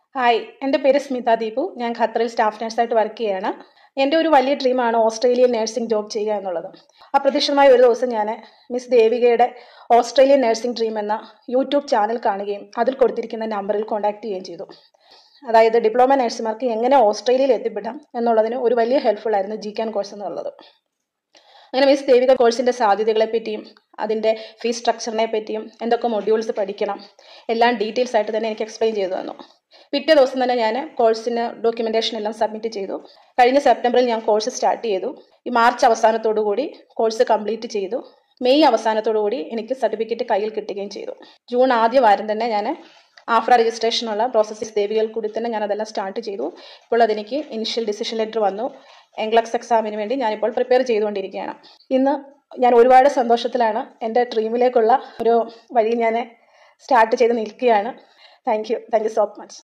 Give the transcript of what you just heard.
hi എൻ്റെ പേര് സ്മിത ദീപു ഞാൻ ഖത്തറിൽ സ്റ്റാഫ് നഴ്സായിട്ട് വർക്ക് ചെയ്യുകയാണ് എൻ്റെ ഒരു വലിയ ഡ്രീമാണ് ഓസ്ട്രേലിയൻ നഴ്സിംഗ് ജോബ് ചെയ്യുക എന്നുള്ളത് അപ്രതീക്ഷിതമായ ഒരു ദിവസം ഞാൻ മിസ് ദേവികയുടെ ഓസ്ട്രേലിയൻ നഴ്സിംഗ് ഡ്രീം എന്ന യൂട്യൂബ് ചാനൽ കാണുകയും അതിൽ കൊടുത്തിരിക്കുന്ന നമ്പറിൽ കോൺടാക്ട് ചെയ്യുകയും ചെയ്തു അതായത് ഡിപ്ലോമ നഴ്സുമാർക്ക് എങ്ങനെ ഓസ്ട്രേലിയയിൽ എത്തിപ്പെടാം എന്നുള്ളതിന് ഒരു വലിയ ഹെൽപ്ഫുൾ ആയിരുന്നു ജി ക്യാൻ കോഴ്സ് എന്നുള്ളത് അങ്ങനെ മിസ് ദേവിക കോഴ്സിൻ്റെ സാധ്യതകളെ പറ്റിയും അതിൻ്റെ ഫീസ് സ്ട്രക്ചറിനെ പറ്റിയും എന്തൊക്കെ മൊഡ്യൂൾസ് പഠിക്കണം എല്ലാം ഡീറ്റെയിൽസ് ആയിട്ട് തന്നെ എനിക്ക് എക്സ്പ്ലെയിൻ ചെയ്തു തന്നു പിറ്റേ ദിവസം തന്നെ ഞാൻ കോഴ്സിന് ഡോക്യുമെൻറ്റേഷൻ എല്ലാം സബ്മിറ്റ് ചെയ്തു കഴിഞ്ഞ സെപ്റ്റംബറിൽ ഞാൻ കോഴ്സ് സ്റ്റാർട്ട് ചെയ്തു ഈ മാർച്ച് അവസാനത്തോടു കൂടി കോഴ്സ് കംപ്ലീറ്റ് ചെയ്തു മെയ് അവസാനത്തോടു കൂടി എനിക്ക് സർട്ടിഫിക്കറ്റ് കയ്യിൽ കിട്ടുകയും ചെയ്തു ജൂൺ ആദ്യ വാരം തന്നെ ഞാൻ ആഫ്ര രജിസ്ട്രേഷനുള്ള പ്രോസസ്സസ് ദേവികൾ കൂടി തന്നെ ഞാൻ അതെല്ലാം സ്റ്റാർട്ട് ചെയ്തു ഇപ്പോൾ അതെനിക്ക് ഇനിഷ്യൽ ഡിസിഷൻ ലെറ്റർ വന്നു എംഗ്ലക്സ് എക്സാമിന് വേണ്ടി ഞാനിപ്പോൾ പ്രിപ്പയർ ചെയ്തുകൊണ്ടിരിക്കുകയാണ് ഇന്ന് ഞാൻ ഒരുപാട് സന്തോഷത്തിലാണ് എൻ്റെ ഡ്രീമിലേക്കുള്ള ഒരു വഴി ഞാൻ സ്റ്റാർട്ട് ചെയ്ത് നിൽക്കുകയാണ് thank you thank you so much